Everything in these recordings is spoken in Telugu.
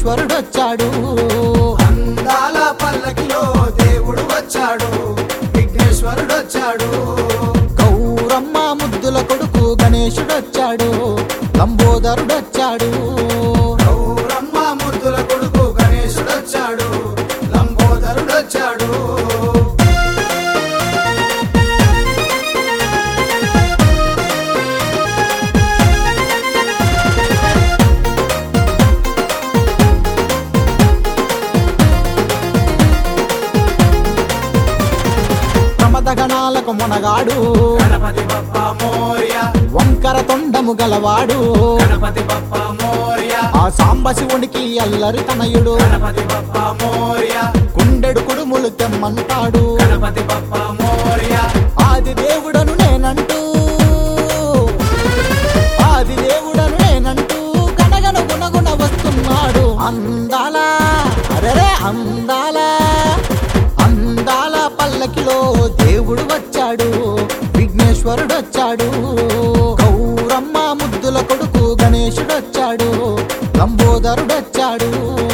విఘ్నేశ్వరుడొచ్చాడు అందాల పల్లకిలో దేవుడు వచ్చాడు విఘ్నేశ్వరుడొచ్చాడు గౌరమ్మ ముద్దుల కొడుకు గణేశుడొచ్చాడు లంబోదరుడొచ్చాడు గౌరమ్మ ముద్దుల కొడుకు గణేశుడొచ్చాడు లంబోదరుడొచ్చాడు ప్రమదగణాలకు మొనగాడు గణపతి బప్ప మోర్య వంకర తొండము గలవాడు గణపతి బప్ప మోర్య ఆ సాంబశివునికి అల్లరి తనయుడు గణపతి బప్ప మోర్య కుండెడు కుడుములు తెమ్మంటాడు గణపతి బప్ప మోర్య ఆది దేవుడను నేనంటూ ఆది దేవుడను నేనంటూ గనగన గుణగుణ వస్తున్నాడు అందాల అరెరే అందాల అందాల పల్లకిలో దేవుడు వచ్చాడు విఘ్నేశ్వరుడు వచ్చాడు గౌరమ్మ ముద్దుల కొడుకు గణేశుడొచ్చాడు లంబోదరుడొచ్చాడు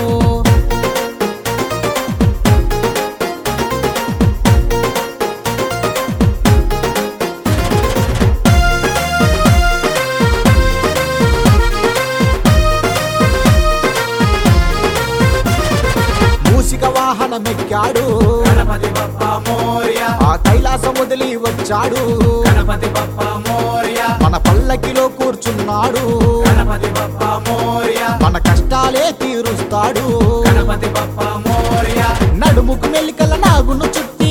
మూసిక వాహనమెక్కాడు గణపతి బప్ప మోర్య ఆ కైలాసం వదిలి వచ్చాడు గణపతి బప్ప మోర్య మన పల్లకిలో కూర్చున్నాడు గణపతి బప్ప మోర్య మన కష్టాలే తీరుస్తాడు గణపతి బప్ప మోర్య నడుముకు మెలికల నాగును చుట్టి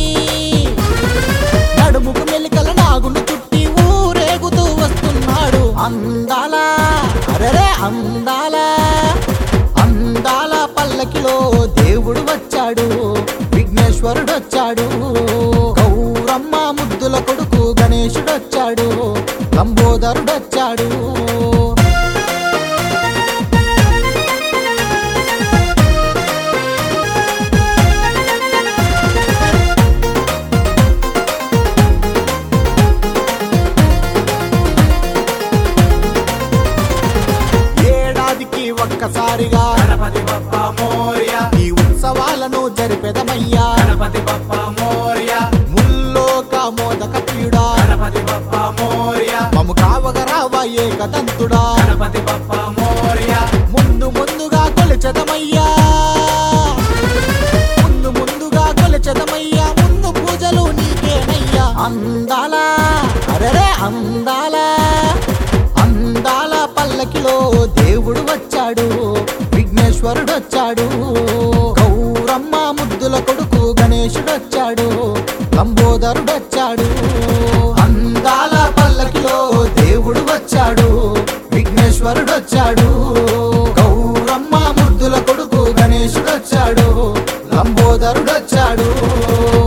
నడుముకు మెలికల నాగును చుట్టి ఊరేగుతూ వస్తున్నాడు అందాల అరెరే అందాల అందాల పల్లకిలో దేవుడు వచ్చాడు విఘ్నేశ్వరుడు వచ్చాడు గౌరమ్మ ముద్దుల కొడుకు గణేశుడొచ్చాడు లంబోదరుడొచ్చాడు ఏడాదికి ఒక్కసారిగా గణపతి బప్ప మోర్య ఈ ఉత్సవాలను జరిపెదమయ్యా గణపతి బప్ప మోర్య ముల్లోక మోదక ప్రియుడా గణపతి బప్ప మోర్య మము కావగరావా ఏకదంతుడా గణపతి బప్ప మోర్య ముందు ముందుగా కొలిచెదమయ్యా ముందు ముందుగా కొలిచెదమయ్యా ముందు పూజలు నీకేనయ్యా అందాల అరెరే అందాల అందాల పల్లకిలో దేవుడు వచ్చాడు విఘ్నేశ్వరుడు వచ్చాడు గౌరమ్మ ముద్దుల కొడుకు గణేశుడొచ్చాడు లంబోదరుడొచ్చాడు అందాల పల్లకిలో దేవుడు వచ్చాడు విఘ్నేశ్వరుడొచ్చాడు గౌరమ్మ ముద్దుల కొడుకు గణేశుడొచ్చాడు లంబోదరుడొచ్చాడు